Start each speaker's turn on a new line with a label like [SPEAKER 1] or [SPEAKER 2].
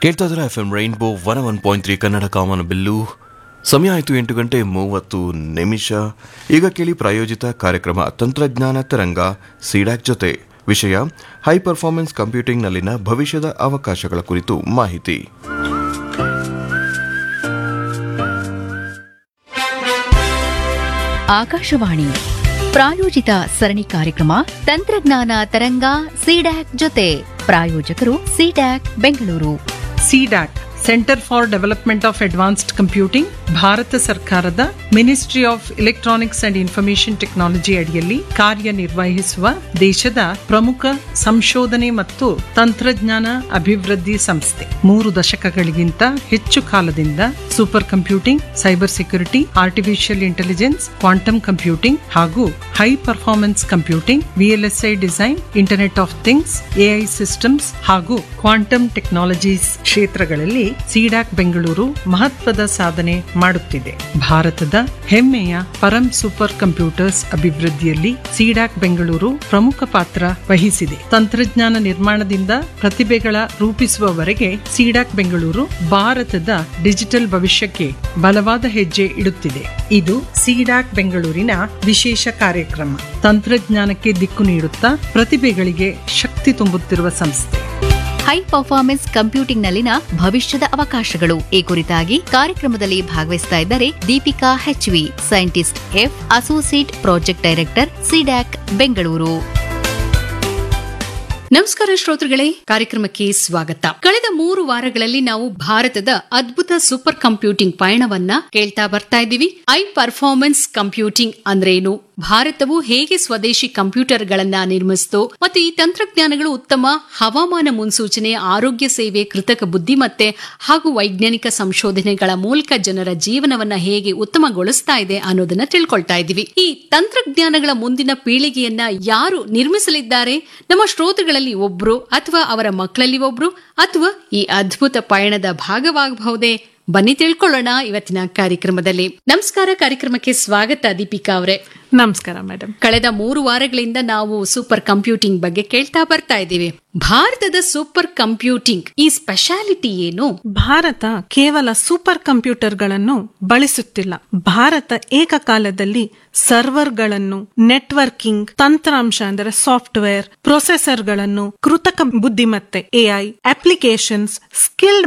[SPEAKER 1] ಕೇಳ್ತಾ ಇದ್ರೆ F M Rainbow one one point three Kannada ಕಾಮನ ಬಿಲ್ಲು ಸಮಯ ಆಯಿತು ಎಂಟು ಗಂಟೆ ಮೂವತ್ತು ನಿಮಿಷ ಈಗ ಕೇಳಿ ಪ್ರಾಯೋಜಿತ ಕಾರ್ಯಕ್ರಮ ತಂತ್ರಜ್ಞಾನ ತರಂಗ ಸಿಡ್ಯಾಕ್ ಜೊತೆ ವಿಷಯ ಹೈ ಪರ್ಫಾರ್ಮೆನ್ಸ್ ಕಂಪ್ಯೂಟಿಂಗ್ನಲ್ಲಿನ ಭವಿಷ್ಯದ ಅವಕಾಶಗಳ ಕುರಿತು ಮಾಹಿತಿ
[SPEAKER 2] ಆಕಾಶವಾಣಿ ಪ್ರಾಯೋಜಿತ ಸರಣಿ ಕಾರ್ಯಕ್ರಮ ತಂತ್ರಜ್ಞಾನ ತರಂಗ ಸಿಡ್ಯಾಕ್ ಜೊತೆ ಪ್ರಾಯೋಜಕರು CDAC Bengaluru
[SPEAKER 3] CDAC centre for development of advanced computing Bharat ಸರ್ಕಾರದ ministry of electronics and information technology ಅಡಿಯಲ್ಲಿ ಕಾರ್ಯನಿರ್ವಹಿಸುವ ದೇಶದ ಪ್ರಮುಖ ಸಂಶೋಧನೆ ಮತ್ತು ತಂತ್ರಜ್ಞಾನ ಅಭಿವೃದ್ಧಿ ಸಂಸ್ಥೆ ಮೂರು ದಶಕಗಳಿಗಿಂತ ಹೆಚ್ಚು ಕಾಲದಿಂದ super computing cyber security artificial intelligence quantum computing ಹಾಗೂ high performance computing VLSI design internet of things AI systems ಹಾಗೂ ಕ್ವಾಂಟಮ್ ಟೆಕ್ನಾಲಜೀಸ್ ಕ್ಷೇತ್ರಗಳಲ್ಲಿ ಸಿಡಾಕ್ ಬೆಂಗಳೂರು ಮಹತ್ವದ ಸಾಧನೆ ಮಾಡುತ್ತಿದೆ ಭಾರತದ ಹೆಮ್ಮೆಯ ಪರಂ ಸೂಪರ್ ಕಂಪ್ಯೂಟರ್ಸ್ ಅಭಿವೃದ್ಧಿಯಲ್ಲಿ ಸಿಡಾಕ್ ಬೆಂಗಳೂರು ಪ್ರಮುಖ ಪಾತ್ರ ವಹಿಸಿದೆ ತಂತ್ರಜ್ಞಾನ ನಿರ್ಮಾಣದಿಂದ ಪ್ರತಿಭೆಗಳ ರೂಪಿಸುವವರೆಗೆ ಸಿಡಾಕ್ ಬೆಂಗಳೂರು ಭಾರತದ ಡಿಜಿಟಲ್ ಭವಿಷ್ಯಕ್ಕೆ ಬಲವಾದ ಹೆಜ್ಜೆ ಇಡುತ್ತಿದೆ ಇದು ಸಿಡಾಕ್ ಬೆಂಗಳೂರಿನ ವಿಶೇಷ ಕಾರ್ಯಕ್ರಮ ತಂತ್ರಜ್ಞಾನಕ್ಕೆ ದಿಕ್ಕು ನೀಡುತ್ತಾ ಪ್ರತಿಭೆಗಳಿಗೆ ಶಕ್ತಿ ತುಂಬುತ್ತಿರುವ ಸಂಸ್ಥೆ
[SPEAKER 2] ಹೈ ಪರ್ಫಾರ್ಮೆನ್ಸ್ ಕಂಪ್ಯೂಟಿಂಗ್ನಲ್ಲಿನ ಭವಿಷ್ಯದ ಅವಕಾಶಗಳು ಈ ಕುರಿತಾಗಿ ಕಾರ್ಯಕ್ರಮದಲ್ಲಿ ಭಾಗವಹಿಸ್ತಾ ಇದ್ದಾರೆ Deepika HV scientist F associate project director CDAC Bengaluru
[SPEAKER 4] ನಮಸ್ಕಾರ ಶ್ರೋತೃಗಳೇ ಕಾರ್ಯಕ್ರಮಕ್ಕೆ ಸ್ವಾಗತ ಕಳೆದ ಮೂರು ವಾರಗಳಲ್ಲಿ ನಾವು ಭಾರತದ ಅದ್ಭುತ ಸೂಪರ್ ಕಂಪ್ಯೂಟಿಂಗ್ ಪಯಣವನ್ನ ಕೇಳ್ತಾ ಬರ್ತಾ ಇದ್ದೀವಿ ಐ ಪರ್ಫಾರ್ಮೆನ್ಸ್ ಕಂಪ್ಯೂಟಿಂಗ್ ಅಂದ್ರೇನು ಭಾರತವು ಹೇಗೆ ಸ್ವದೇಶಿ ಕಂಪ್ಯೂಟರ್ಗಳನ್ನ ನಿರ್ಮಿಸಿತು ಮತ್ತು ಈ ತಂತ್ರಜ್ಞಾನಗಳು ಉತ್ತಮ ಹವಾಮಾನ ಮುನ್ಸೂಚನೆ ಆರೋಗ್ಯ ಸೇವೆ ಕೃತಕ ಬುದ್ಧಿಮತ್ತೆ ಹಾಗೂ ವೈಜ್ಞಾನಿಕ ಸಂಶೋಧನೆಗಳ ಮೂಲಕ ಜನರ ಜೀವನವನ್ನ ಹೇಗೆ ಉತ್ತಮಗೊಳಿಸ್ತಾ ಇದೆ ಅನ್ನೋದನ್ನ ತಿಳ್ಕೊಳ್ತಾ ಇದ್ದೀವಿ ಈ ತಂತ್ರಜ್ಞಾನಗಳ ಮುಂದಿನ ಪೀಳಿಗೆಯನ್ನ ಯಾರು ನಿರ್ಮಿಸಲಿದ್ದಾರೆ ನಮ್ಮ ಶ್ರೋತೃಗಳಲ್ಲಿ ಒಬ್ರು ಅಥವಾ ಅವರ ಮಕ್ಕಳಲ್ಲಿ ಒಬ್ರು ಅಥವಾ ಈ ಅದ್ಭುತ ಪಯಣದ ಭಾಗವಾಗಬಹುದೇ ಬನ್ನಿ ತಿಳ್ಕೊಳ್ಳೋಣ ಇವತ್ತಿನ ಕಾರ್ಯಕ್ರಮದಲ್ಲಿ ನಮಸ್ಕಾರ ಕಾರ್ಯಕ್ರಮಕ್ಕೆ ಸ್ವಾಗತ ದೀಪಿಕಾ ಅವರೇ
[SPEAKER 3] ನಮಸ್ಕಾರ ಮೇಡಮ್
[SPEAKER 4] ಕಳೆದ ಮೂರು ವಾರಗಳಿಂದ ನಾವು ಸೂಪರ್ ಕಂಪ್ಯೂಟಿಂಗ್ ಬಗ್ಗೆ ಕೇಳ್ತಾ ಬರ್ತಾ ಇದ್ದೀವಿ ಭಾರತದ ಸೂಪರ್ ಕಂಪ್ಯೂಟಿಂಗ್ ಈ ಸ್ಪೆಷಾಲಿಟಿ ಏನು
[SPEAKER 5] ಭಾರತ ಕೇವಲ ಸೂಪರ್ ಕಂಪ್ಯೂಟರ್ಗಳನ್ನು ಬಳಸುತ್ತಿಲ್ಲ ಭಾರತ ಏಕಕಾಲದಲ್ಲಿ ಸರ್ವರ್ಗಳನ್ನು ನೆಟ್ವರ್ಕಿಂಗ್ ತಂತ್ರಾಂಶ ಅಂದರೆ ಸಾಫ್ಟ್ವೇರ್ ಪ್ರೊಸೆಸರ್ಗಳನ್ನು ಕೃತಕ ಬುದ್ಧಿಮತ್ತೆ ಎಐ ಅಪ್ಲಿಕೇಶನ್ಸ್ ಸ್ಕಿಲ್ಡ್